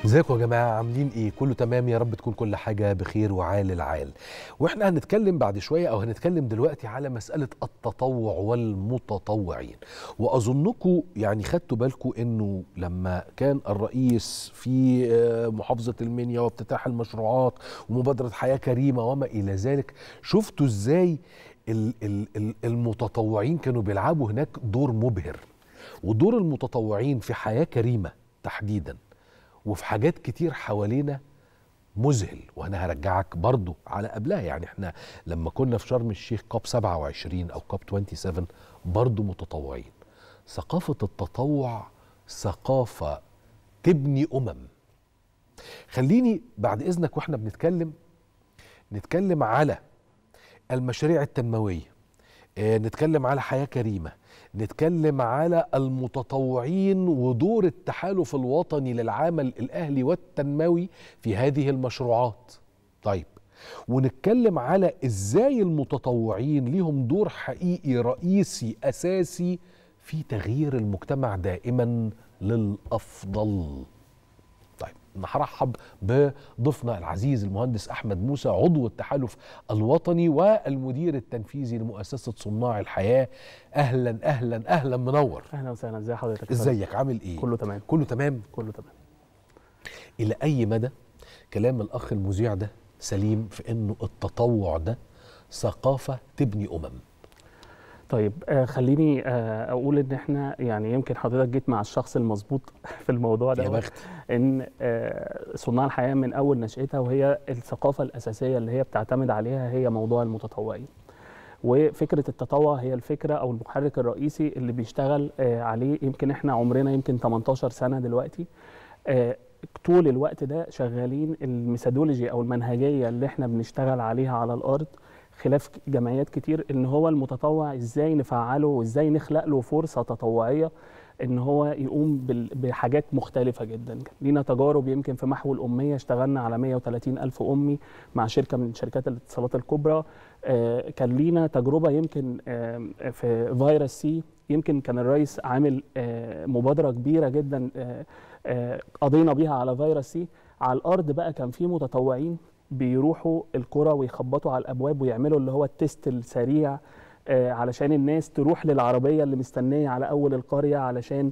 ازيكم يا جماعه عاملين ايه كله تمام يا رب تكون كل حاجه بخير وعال العال واحنا هنتكلم بعد شويه او هنتكلم دلوقتي على مساله التطوع والمتطوعين واظنكم يعني خدتوا بالكم انه لما كان الرئيس في آه، محافظه المنيا وافتتاح المشروعات ومبادره حياه كريمه وما الى ذلك شفتوا ازاي ال- ال- ال- المتطوعين كانوا بيلعبوا هناك دور مبهر ودور المتطوعين في حياه كريمه تحديدا وفي حاجات كتير حوالينا مذهل وانا هرجعك برضو على قبلها يعني احنا لما كنا في شرم الشيخ كوب 27 او كوب 27 برضو متطوعين ثقافة التطوع ثقافة تبني أمم خليني بعد إذنك وإحنا بنتكلم نتكلم على المشاريع التنموية آه، نتكلم على حياة كريمة نتكلم على المتطوعين ودور التحالف الوطني للعمل الأهلي والتنموي في هذه المشروعات طيب ونتكلم على ازاي المتطوعين ليهم دور حقيقي رئيسي اساسي في تغيير المجتمع دائما للافضل طيب انا هرحب بضيفنا العزيز المهندس احمد موسى عضو التحالف الوطني والمدير التنفيذي لمؤسسه صناع الحياه اهلا اهلا اهلا منور اهلا وسهلا ازي حضرتك ازيك عامل ايه كله تمام كله تمام كله تمام الى اي مدى كلام الاخ المذيع ده سليم في انه التطوع ده ثقافه تبني امم طيب آه خليني آه اقول ان احنا يعني يمكن حضرتك جيت مع الشخص المظبوط في الموضوع ده يا بخت ان آه صناع الحياه من اول نشاتها وهي الثقافه الاساسيه اللي هي بتعتمد عليها هي موضوع المتطوعين وفكره التطوع هي الفكره او المحرك الرئيسي اللي بيشتغل آه عليه يمكن احنا عمرنا يمكن 18 سنه دلوقتي آه طول الوقت ده شغالين الميثودولوجي او المنهجيه اللي احنا بنشتغل عليها على الارض خلاف جمعيات كتير ان هو المتطوع ازاي نفعله وازاي نخلق له فرصه تطوعيه ان هو يقوم بال- بحاجات مختلفه جدا لينا تجارب يمكن في محو الاميه اشتغلنا على 130 الف امي مع شركه من شركات الاتصالات الكبرى آه، كان لينا تجربه يمكن آه، في فيروس سي يمكن كان الرئيس عامل آه، مبادره كبيره جدا آه، آه، قضينا بيها على فيروس سي على الارض بقى كان في متطوعين بيروحوا القرى ويخبطوا على الابواب ويعملوا اللي هو التست السريع آه، علشان الناس تروح للعربيه اللي مستنيه على اول القريه علشان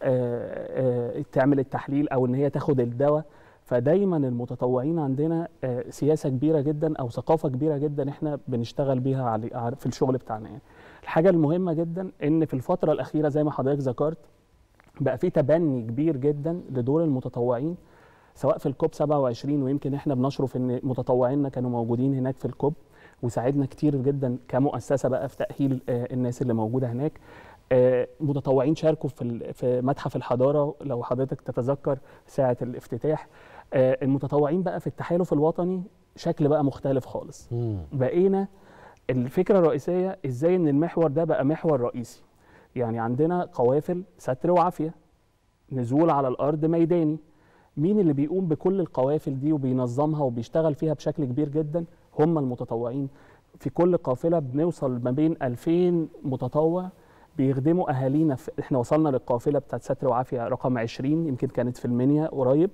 آه، آه، تعمل التحليل او ان هي تاخد الدواء فدايما المتطوعين عندنا آه، سياسه كبيره جدا او ثقافه كبيره جدا احنا بنشتغل بيها على- على- في الشغل بتاعنا يعني. الحاجه المهمه جدا ان في الفتره الاخيره زي ما حضرتك ذكرت بقى في تبني كبير جدا لدور المتطوعين سواء في الكوب 27 ويمكن احنا بنشرف ان متطوعينا كانوا موجودين هناك في الكوب وساعدنا كتير جدا كمؤسسه بقى في تاهيل آه، الناس اللي موجوده هناك آه، متطوعين شاركوا في ال- في متحف الحضاره لو حضرتك تتذكر ساعه الافتتاح آه، المتطوعين بقى في التحالف الوطني شكل بقى مختلف خالص مم. بقينا الفكره الرئيسيه ازاي ان المحور ده بقى محور رئيسي يعني عندنا قوافل ستر وعافيه نزول على الارض ميداني مين اللي بيقوم بكل القوافل دي وبينظمها وبيشتغل فيها بشكل كبير جدا هم المتطوعين في كل قافله بنوصل ما بين 2000 متطوع بيخدموا اهالينا في احنا وصلنا للقافله بتاعت ستر وعافيه رقم 20 يمكن كانت في المنيا قريب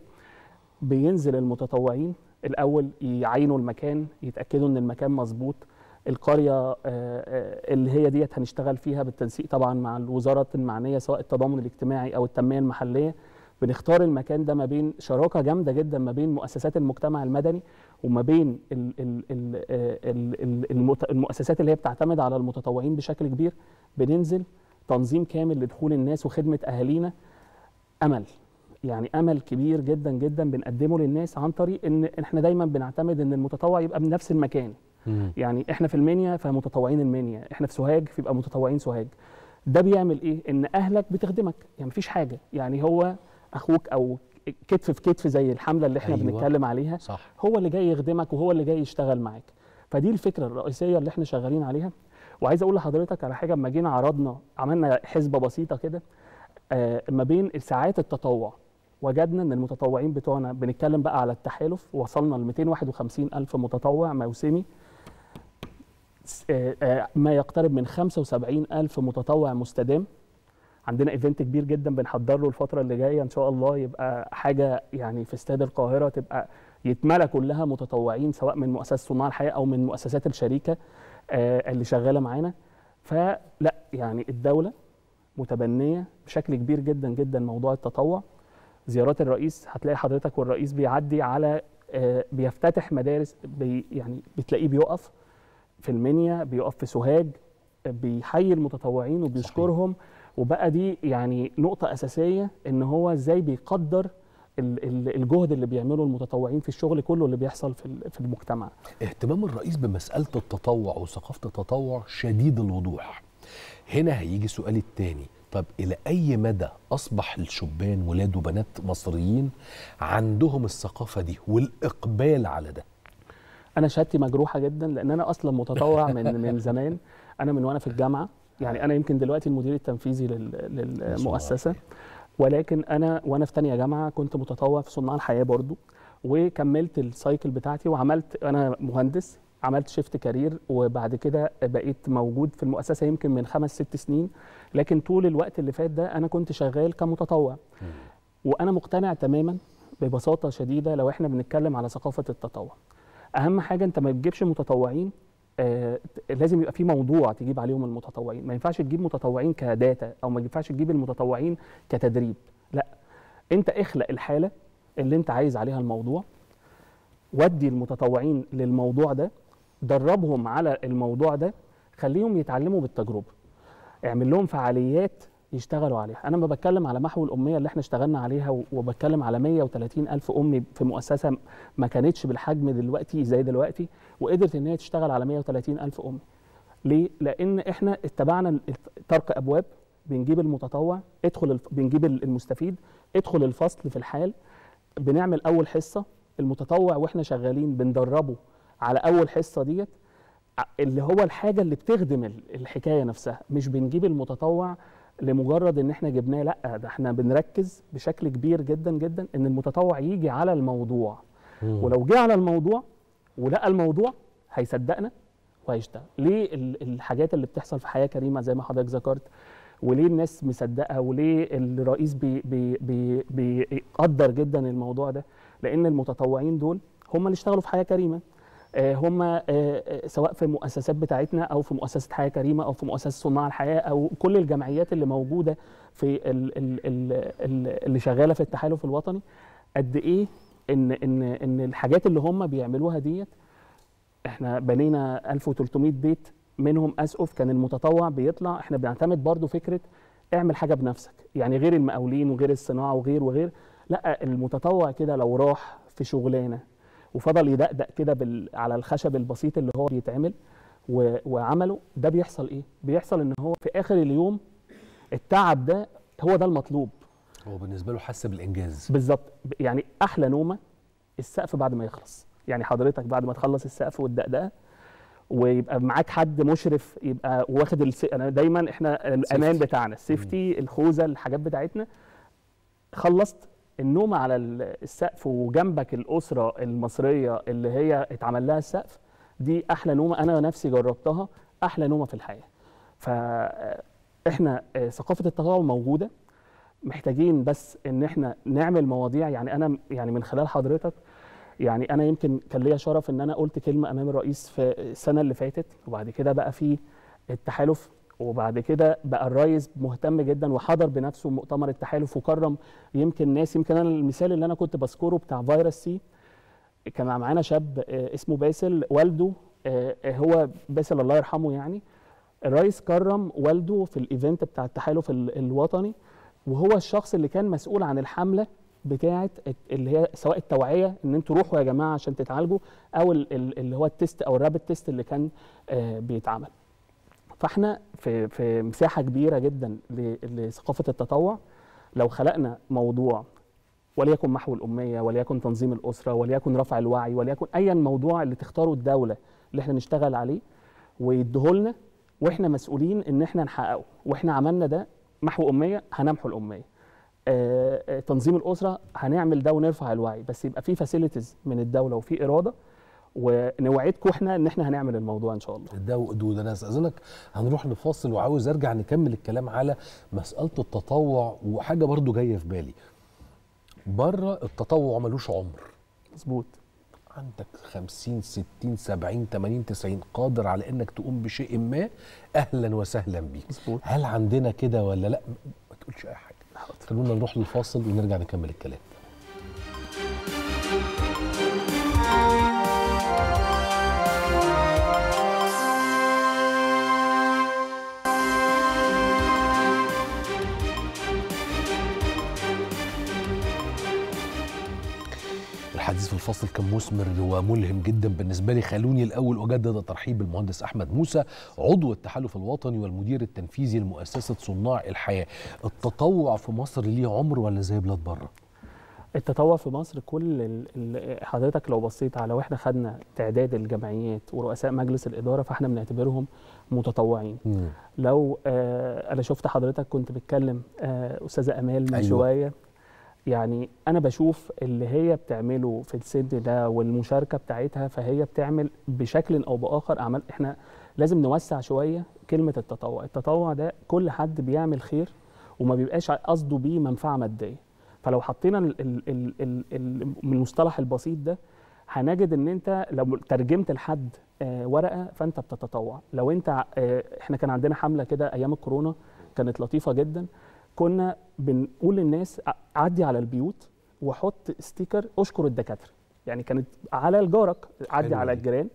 بينزل المتطوعين الاول يعينوا المكان يتاكدوا ان المكان مظبوط القريه آه، آه، اللي هي ديت هنشتغل فيها بالتنسيق طبعا مع الوزارات المعنيه سواء التضامن الاجتماعي او التنميه المحليه بنختار المكان ده ما بين شراكه جامده جدا ما بين مؤسسات المجتمع المدني وما بين ال ال ال ال ال المت- المؤسسات اللي هي بتعتمد على المتطوعين بشكل كبير بننزل تنظيم كامل لدخول الناس وخدمه اهالينا امل يعني امل كبير جدا جدا بنقدمه للناس عن طريق ان احنا دايما بنعتمد ان المتطوع يبقى من نفس المكان مم. يعني احنا في المنيا فمتطوعين المنيا احنا في سوهاج فيبقى متطوعين سوهاج ده بيعمل ايه ان اهلك بتخدمك يعني مفيش حاجه يعني هو اخوك او كتف في كتف زي الحمله اللي احنا أيوة. أيوة. بنتكلم عليها صح هو اللي جاي يخدمك وهو اللي جاي يشتغل معاك فدي الفكره الرئيسيه اللي احنا شغالين عليها وعايز اقول لحضرتك على حاجه اما جينا عرضنا عملنا حسبه بسيطه كده آه ما بين ساعات التطوع وجدنا ان المتطوعين بتوعنا بنتكلم بقى على التحالف وصلنا ل 251 الف متطوع موسمي س- آه، آه، ما يقترب من 75 الف متطوع مستدام عندنا ايفنت كبير جدا بنحضر له الفتره اللي جايه ان شاء الله يبقى حاجه يعني في استاد القاهره تبقى يتملى كلها متطوعين سواء من مؤسسه صناع الحياه او من مؤسسات الشريكه آه، اللي شغاله معانا فلا يعني الدوله متبنيه بشكل كبير جدا جدا موضوع التطوع زيارات الرئيس هتلاقي حضرتك والرئيس بيعدي على آه، بيفتتح مدارس بي يعني بتلاقيه بيقف في المنيا بيقف في سوهاج آه، بيحيي المتطوعين وبيشكرهم وبقى دي يعني نقطة أساسية إن هو إزاي بيقدر ال- ال- الجهد اللي بيعمله المتطوعين في الشغل كله اللي بيحصل في ال- في المجتمع اهتمام الرئيس بمسألة التطوع وثقافة التطوع شديد الوضوح هنا هيجي سؤالي التاني طب إلى أي مدى أصبح الشبان ولاد وبنات مصريين عندهم الثقافة دي والإقبال على ده انا شهادتي مجروحه جدا لان انا اصلا متطوع من من زمان انا من وانا في الجامعه يعني انا يمكن دلوقتي المدير التنفيذي لل- للمؤسسه ولكن انا وانا في تانية جامعه كنت متطوع في صناع الحياه برضو وكملت السايكل بتاعتي وعملت انا مهندس عملت شيفت كارير وبعد كده بقيت موجود في المؤسسه يمكن من خمس ست سنين لكن طول الوقت اللي فات ده انا كنت شغال كمتطوع وانا مقتنع تماما ببساطه شديده لو احنا بنتكلم على ثقافه التطوع اهم حاجه انت ما تجيبش متطوعين آه لازم يبقى في موضوع تجيب عليهم المتطوعين ما ينفعش تجيب متطوعين كداتا او ما ينفعش تجيب المتطوعين كتدريب لا انت اخلق الحاله اللي انت عايز عليها الموضوع ودي المتطوعين للموضوع ده دربهم على الموضوع ده خليهم يتعلموا بالتجربه اعمل لهم فعاليات يشتغلوا عليها انا ما بتكلم على محو الاميه اللي احنا اشتغلنا عليها و- وبتكلم على 130 الف امي في مؤسسه ما كانتش بالحجم دلوقتي زي دلوقتي وقدرت ان هي تشتغل على 130 الف امي ليه لان احنا اتبعنا ال- طرق ابواب بنجيب المتطوع ادخل الف... بنجيب ال- المستفيد ادخل الفصل في الحال بنعمل اول حصه المتطوع واحنا شغالين بندربه على اول حصه ديت ع- اللي هو الحاجه اللي بتخدم ال- الحكايه نفسها مش بنجيب المتطوع لمجرد ان احنا جبناه لا ده احنا بنركز بشكل كبير جدا جدا ان المتطوع يجي على الموضوع ولو جه على الموضوع ولقى الموضوع هيصدقنا وهيشتغل ليه ال- الحاجات اللي بتحصل في حياه كريمه زي ما حضرتك ذكرت وليه الناس مصدقه وليه الرئيس بي بي بي بيقدر جدا الموضوع ده لان المتطوعين دول هم اللي اشتغلوا في حياه كريمه آه، هم آه، آه، سواء في المؤسسات بتاعتنا او في مؤسسه حياه كريمه او في مؤسسه صناع الحياه او كل الجمعيات اللي موجوده في ال ال ال ال اللي شغاله في التحالف الوطني قد ايه ان ان ان الحاجات اللي هم بيعملوها ديت احنا بنينا 1300 بيت منهم اسقف كان المتطوع بيطلع احنا بنعتمد برضو فكره اعمل حاجه بنفسك يعني غير المقاولين وغير الصناعه وغير وغير لا المتطوع كده لو راح في شغلانه وفضل يدقدق كده بال... على الخشب البسيط اللي هو بيتعمل و... وعمله ده بيحصل ايه بيحصل ان هو في اخر اليوم التعب ده هو ده المطلوب هو بالنسبة له حس بالإنجاز بالظبط يعني احلى نومه السقف بعد ما يخلص يعني حضرتك بعد ما تخلص السقف والدقدقه ويبقى معاك حد مشرف يبقى واخد الس... انا دايما احنا الامان بتاعنا السيفتي الخوذه الحاجات بتاعتنا خلصت النوم على ال- السقف وجنبك الاسره المصريه اللي هي اتعمل لها السقف دي احلى نومه انا نفسي جربتها احلى نومه في الحياه فاحنا آه، ثقافه التطوع موجوده محتاجين بس ان احنا نعمل مواضيع يعني انا يعني من خلال حضرتك يعني انا يمكن كان ليا شرف ان انا قلت كلمه امام الرئيس في السنه اللي فاتت وبعد كده بقى في التحالف وبعد كده بقى الرئيس مهتم جدا وحضر بنفسه مؤتمر التحالف وكرم يمكن ناس يمكن انا المثال اللي انا كنت بذكره بتاع فيروس سي كان معانا شاب آه، اسمه باسل والده آه، آه، هو باسل الله يرحمه يعني الرئيس كرم والده في الايفنت بتاع التحالف ال- الوطني وهو الشخص اللي كان مسؤول عن الحمله بتاعه الت- اللي هي سواء التوعيه ان انتوا روحوا يا جماعه عشان تتعالجوا او ال- ال- اللي هو التست او الرابid تيست اللي كان آه، بيتعمل فاحنا في في مساحه كبيره جدا ل- لثقافه التطوع لو خلقنا موضوع وليكن محو الاميه وليكن تنظيم الاسره وليكن رفع الوعي وليكن ايا موضوع اللي تختاره الدوله اللي احنا نشتغل عليه ويديهولنا واحنا مسؤولين ان احنا نحققه واحنا عملنا ده محو اميه هنمحو الاميه آه، آه، تنظيم الاسره هنعمل ده ونرفع الوعي بس يبقى في فاسيلتيز من الدوله وفي اراده ونوعدكم احنا ان احنا هنعمل الموضوع ان شاء الله ده وقدود انا استاذنك هنروح نفاصل وعاوز ارجع نكمل الكلام على مساله التطوع وحاجه برضو جايه في بالي بره التطوع ملوش عمر مظبوط عندك 50 60 70 80 90 قادر على انك تقوم بشيء ما اهلا وسهلا بيك مظبوط هل عندنا كده ولا لا ما تقولش اي حاجه خلونا نروح للفاصل ونرجع نكمل الكلام الحديث في الفصل كان مثمر وملهم جدا بالنسبه لي خلوني الاول اجدد الترحيب بالمهندس احمد موسى عضو التحالف الوطني والمدير التنفيذي لمؤسسه صناع الحياه التطوع في مصر ليه عمر ولا زي بلاد بره التطوع في مصر كل ال- ال- حضرتك لو بصيت على واحنا خدنا تعداد الجمعيات ورؤساء مجلس الاداره فاحنا بنعتبرهم متطوعين مم. لو آه انا شفت حضرتك كنت بتكلم آه استاذه امال من أيوة. أيوة. شويه يعني انا بشوف اللي هي بتعمله في السن ده والمشاركه بتاعتها فهي بتعمل بشكل او باخر اعمال احنا لازم نوسع شويه كلمه التطوع التطوع ده كل حد بيعمل خير وما بيبقاش قصده بيه منفعه ماديه فلو حطينا ال- ال- ال- ال- ال- من المصطلح البسيط ده هنجد ان انت لو ترجمت لحد آه، ورقه فانت بتتطوع لو انت آه، احنا كان عندنا حمله كده ايام الكورونا كانت لطيفه جدا كنا بنقول للناس ع- عدي على البيوت وحط ستيكر اشكر الدكاتره يعني كانت على الجارك عدي حلوة على دي. الجيران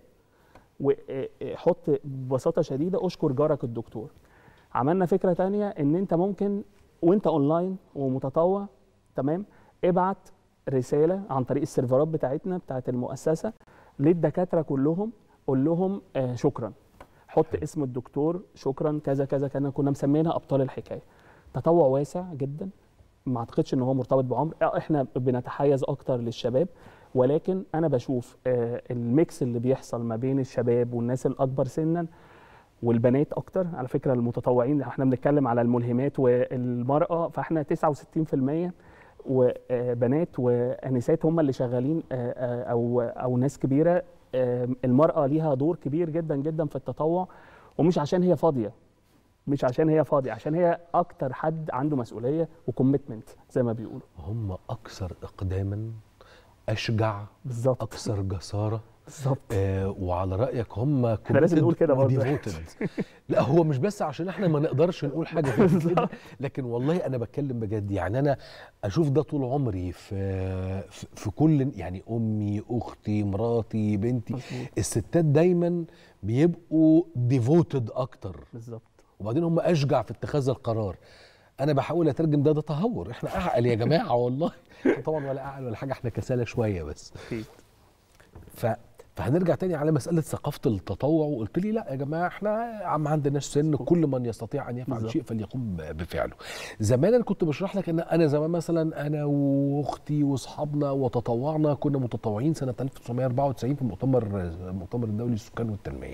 وحط ببساطه شديده اشكر جارك الدكتور عملنا فكره تانية ان انت ممكن وانت اونلاين ومتطوع تمام ابعت رساله عن طريق السيرفرات بتاعتنا بتاعت المؤسسه للدكاتره كلهم قول لهم آه شكرا حط حلو. اسم الدكتور شكرا كذا كذا كنا كنا مسمينها ابطال الحكايه تطوع واسع جدا ما اعتقدش ان هو مرتبط بعمر آه، احنا بنتحيز اكتر للشباب ولكن انا بشوف آه، الميكس اللي بيحصل ما بين الشباب والناس الاكبر سنا والبنات اكتر على فكره المتطوعين احنا بنتكلم على الملهمات والمراه فاحنا 69% وبنات وانسات هم اللي شغالين آه، آه، او او ناس كبيره آه، المراه ليها دور كبير جدا جدا في التطوع ومش عشان هي فاضيه مش عشان هي فاضيه عشان هي اكتر حد عنده مسؤوليه وكوميتمنت زي ما بيقولوا هم اكثر اقداما اشجع بالظبط اكثر جساره بالظبط آه وعلى رايك هم إحنا لازم committed نقول كده برضه. وdevoted. لا هو مش بس عشان احنا ما نقدرش نقول حاجه زي كده لكن والله انا بتكلم بجد يعني انا اشوف ده طول عمري في في, في كل يعني امي اختي مراتي بنتي مظبوط الستات دايما بيبقوا ديفوتد اكتر بالظبط وبعدين هم اشجع في اتخاذ القرار انا بحاول اترجم ده ده تهور احنا اعقل يا جماعه والله إحنا طبعا ولا اعقل ولا حاجه احنا كسالى شويه بس اكيد ف فهنرجع تاني على مسألة ثقافة التطوع وقلت لي لا يا جماعة احنا عم عندناش سن كل من يستطيع أن يفعل بالظبط. شيء فليقوم ب- بفعله زمان أنا كنت بشرح لك أن أنا زمان مثلا أنا وأختي وأصحابنا وتطوعنا كنا متطوعين سنة 1994 في مؤتمر المؤتمر الدولي للسكان والتنمية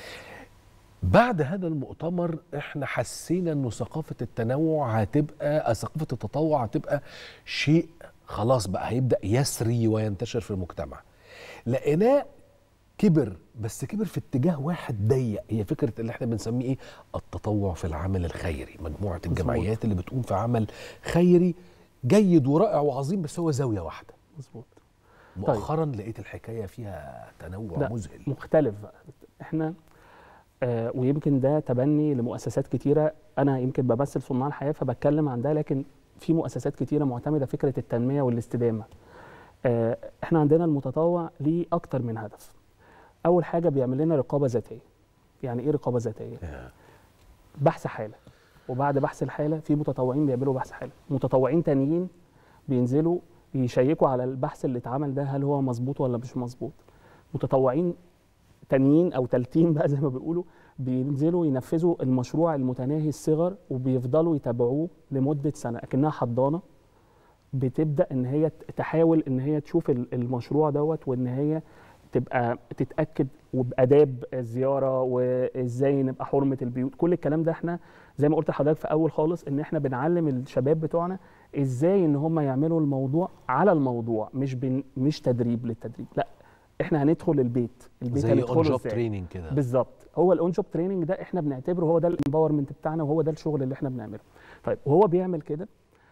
بعد هذا المؤتمر احنا حسينا انه ثقافة التنوع هتبقى ثقافة التطوع هتبقى شيء خلاص بقى هيبدأ يسري وينتشر في المجتمع لقيناه كبر بس كبر في اتجاه واحد ضيق هي فكره اللي احنا بنسميه ايه التطوع في العمل الخيري مجموعه الجمعيات اللي بتقوم في عمل خيري جيد ورائع وعظيم بس هو زاويه واحده مظبوط مؤخرا لقيت الحكايه فيها تنوع لا، مذهل مختلف بقى احنا آه ويمكن ده تبني لمؤسسات كتيره انا يمكن بمثل صناع الحياه فبتكلم عن ده لكن في مؤسسات كتيره معتمده فكره التنميه والاستدامه آه احنا عندنا المتطوع ليه اكتر من هدف اول حاجه بيعمل لنا رقابه ذاتيه يعني ايه رقابه ذاتيه آه. بحث حاله وبعد بحث الحاله في متطوعين بيعملوا بحث حاله متطوعين تانيين بينزلوا يشيكوا على البحث اللي اتعمل ده هل هو مظبوط ولا مش مظبوط متطوعين تانيين او تالتين بقى زي ما بيقولوا بينزلوا ينفذوا المشروع المتناهي الصغر وبيفضلوا يتابعوه لمده سنه اكنها حضانه بتبدا ان هي تحاول ان هي تشوف ال- المشروع دوت وان هي تبقى تتاكد وباداب الزياره وازاي نبقى حرمه البيوت كل الكلام ده احنا زي ما قلت لحضرتك في اول خالص ان احنا بنعلم الشباب بتوعنا ازاي ان هم يعملوا الموضوع على الموضوع مش بن مش تدريب للتدريب لا احنا هندخل البيت البيت زي اون هندخله جوب ازاي تريننج كده بالظبط هو الاون جوب تريننج ده احنا بنعتبره هو ده الامباورمنت بتاعنا وهو ده الشغل اللي احنا بنعمله طيب وهو بيعمل كده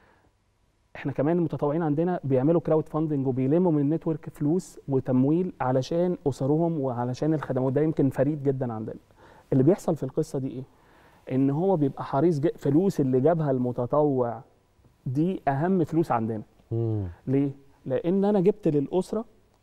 احنا كمان المتطوعين عندنا بيعملوا كراود فاندنج وبيلموا من النتورك فلوس وتمويل علشان اسرهم وعلشان الخدمات ده يمكن فريد جدا عندنا اللي بيحصل في القصه دي ايه ان هو بيبقى حريص جد فلوس اللي جابها المتطوع دي اهم فلوس عندنا مم. ليه لان انا جبت للاسره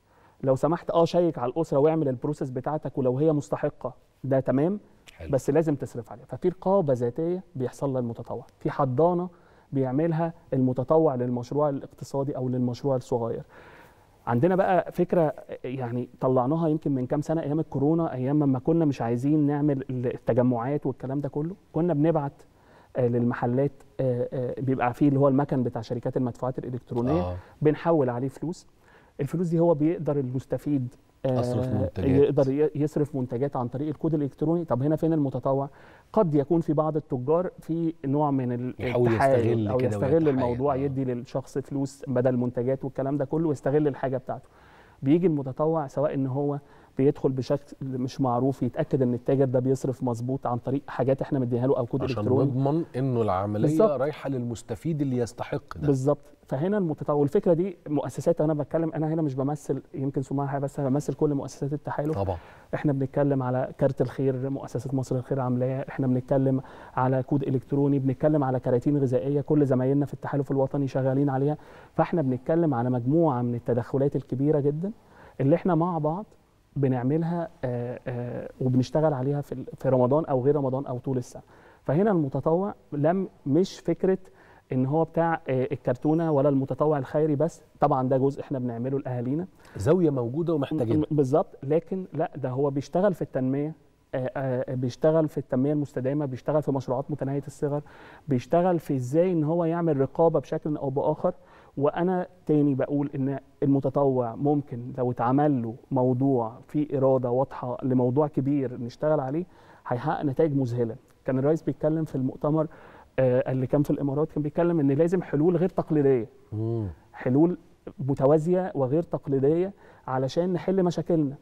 لو سمحت اه شيك على الاسره واعمل البروسيس بتاعتك ولو هي مستحقه ده تمام حلو. بس لازم تصرف عليها ففي رقابه ذاتيه بيحصل لها المتطوع في حضانه بيعملها المتطوع للمشروع الاقتصادي او للمشروع الصغير عندنا بقى فكره يعني طلعناها يمكن من كام سنه ايام الكورونا ايام ما كنا مش عايزين نعمل التجمعات والكلام ده كله كنا بنبعت آه، للمحلات آه، آه، بيبقى فيه اللي هو المكن بتاع شركات المدفوعات الالكترونيه آه. بنحول عليه فلوس الفلوس دي هو بيقدر المستفيد آه، أصرف منتجات. يقدر ي- يصرف منتجات عن طريق الكود الالكتروني طب هنا فين المتطوع قد يكون في بعض التجار في نوع من ال- يحاول التحايل يستغل او كده يستغل ويتحايل. الموضوع آه. يدي للشخص فلوس بدل منتجات والكلام ده كله ويستغل الحاجه بتاعته بيجي المتطوع سواء ان هو بيدخل بشكل مش معروف يتاكد ان التاجر ده بيصرف مظبوط عن طريق حاجات احنا مديها له او كود عشان الكتروني نضمن انه العمليه بالظبط. رايحه للمستفيد اللي يستحق ده بالظبط فهنا المتطوع والفكره دي مؤسسات انا بتكلم انا هنا مش بمثل يمكن سماحه بس انا بمثل كل مؤسسات التحالف طبعا احنا بنتكلم على كارت الخير مؤسسه مصر الخير عاملاه احنا بنتكلم على كود الكتروني بنتكلم على كراتين غذائيه كل زمايلنا في التحالف الوطني شغالين عليها فاحنا بنتكلم على مجموعه من التدخلات الكبيره جدا اللي احنا مع بعض بنعملها آه، آه، وبنشتغل عليها في ال- في رمضان او غير رمضان او طول السنه فهنا المتطوع لم مش فكره ان هو بتاع آه، الكرتونه ولا المتطوع الخيري بس طبعا ده جزء احنا بنعمله لاهالينا زاويه موجوده ومحتاجينها م- بالظبط لكن لا ده هو بيشتغل في التنميه آه، آه، بيشتغل في التنميه المستدامه بيشتغل في مشروعات متناهيه الصغر بيشتغل في ازاي ان هو يعمل رقابه بشكل او باخر وانا تاني بقول ان المتطوع ممكن لو اتعمل له موضوع فيه اراده واضحه لموضوع كبير نشتغل عليه هيحقق نتائج مذهله كان الرئيس بيتكلم في المؤتمر آه، اللي كان في الامارات كان بيتكلم ان لازم حلول غير تقليديه مم. حلول متوازيه وغير تقليديه علشان نحل مشاكلنا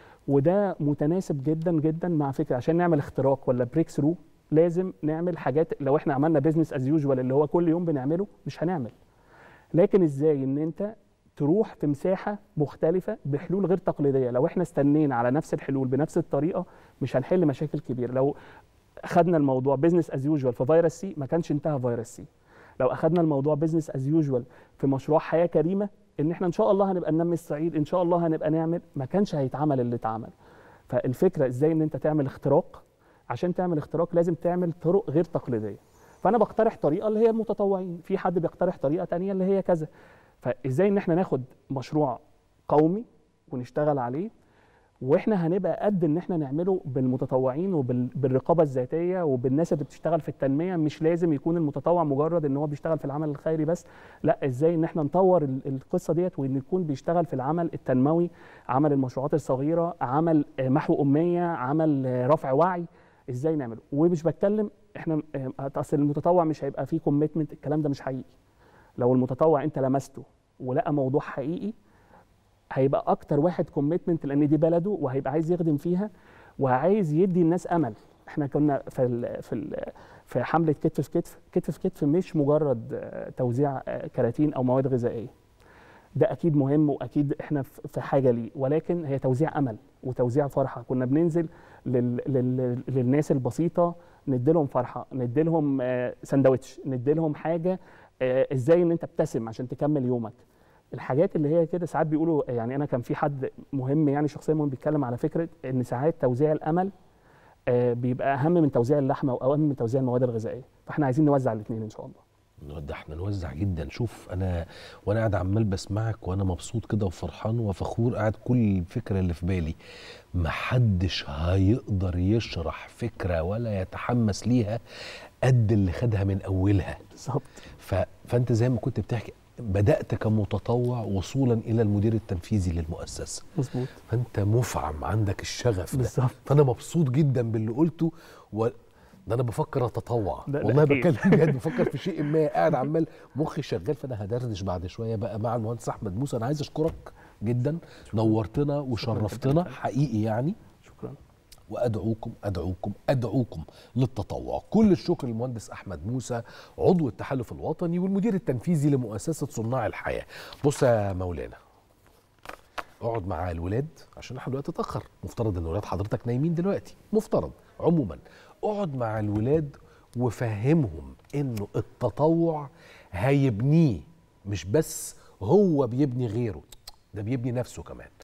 وده متناسب جدا جدا مع فكره عشان نعمل اختراق ولا بريك ثرو لازم نعمل حاجات لو احنا عملنا بيزنس از يوجوال اللي هو كل يوم بنعمله مش هنعمل لكن ازاي ان انت تروح في مساحه مختلفه بحلول غير تقليديه لو احنا استنينا على نفس الحلول بنفس الطريقه مش هنحل مشاكل كبيره لو اخذنا الموضوع بزنس از يوجوال في فيروس سي ما كانش انتهى فيروس سي لو اخذنا الموضوع بزنس از يوجوال في مشروع حياه كريمه ان احنا ان شاء الله هنبقى ننمي الصعيد ان شاء الله هنبقى نعمل ما كانش هيتعمل اللي اتعمل فالفكره ازاي ان انت تعمل اختراق عشان تعمل اختراق لازم تعمل طرق غير تقليديه فانا بقترح طريقه اللي هي المتطوعين في حد بيقترح طريقه تانية اللي هي كذا فازاي ان احنا ناخد مشروع قومي ونشتغل عليه واحنا هنبقى قد ان احنا نعمله بالمتطوعين وبالرقابه الذاتيه وبالناس اللي بتشتغل في التنميه مش لازم يكون المتطوع مجرد ان هو بيشتغل في العمل الخيري بس لا ازاي ان احنا نطور ال- القصه ديت وان يكون بيشتغل في العمل التنموي عمل المشروعات الصغيره عمل آه، محو اميه عمل آه، رفع وعي ازاي نعمله ومش بتكلم احنا آه، اصل المتطوع مش هيبقى فيه كوميتمنت الكلام ده مش حقيقي لو المتطوع انت لمسته ولقى موضوع حقيقي هيبقى اكتر واحد كوميتمنت لان دي بلده وهيبقى عايز يخدم فيها وعايز يدي الناس امل احنا كنا في ال في ال في حمله كتف في كتف كتف في كتف مش مجرد آه، توزيع آه، كراتين او مواد غذائيه ده اكيد مهم واكيد احنا في في حاجه ليه ولكن هي توزيع امل وتوزيع فرحه كنا بننزل لل لل للناس البسيطه نديلهم فرحه نديلهم آه، سندوتش نديلهم حاجه آه، ازاي ان انت ابتسم عشان تكمل يومك الحاجات اللي هي كده ساعات بيقولوا يعني انا كان في حد مهم يعني شخصيا مهم بيتكلم على فكره ان ساعات توزيع الامل آه، بيبقى اهم من توزيع اللحمه او اهم من توزيع المواد الغذائيه فاحنا عايزين نوزع الاثنين ان شاء الله ده احنا نوزع جدا شوف انا وانا قاعد عمال بسمعك وانا مبسوط كده وفرحان وفخور قاعد كل الفكره اللي في بالي محدش هيقدر يشرح فكره ولا يتحمس ليها قد اللي خدها من اولها بالظبط ف... فانت زي ما كنت بتحكي بدات كمتطوع وصولا الى المدير التنفيذي للمؤسسه مظبوط فانت مفعم عندك الشغف ده بالظبط فانا مبسوط جدا باللي قلته و... ده انا بفكر اتطوع ده- ده والله أكيد. بتكلم بجد بفكر في شيء ما قاعد عمال مخي شغال فانا هدردش بعد شويه بقى مع المهندس احمد موسى انا عايز اشكرك جدا نورتنا وشرفتنا حقيقي يعني شكرا وادعوكم ادعوكم ادعوكم للتطوع كل الشكر للمهندس احمد موسى عضو التحالف الوطني والمدير التنفيذي لمؤسسه صناع الحياه بص يا مولانا اقعد مع الولاد عشان احنا دلوقتي اتاخر مفترض ان ولاد حضرتك نايمين دلوقتي مفترض عموما اقعد مع الولاد وفهمهم انه التطوع هيبنيه مش بس هو بيبني غيره ده بيبني نفسه كمان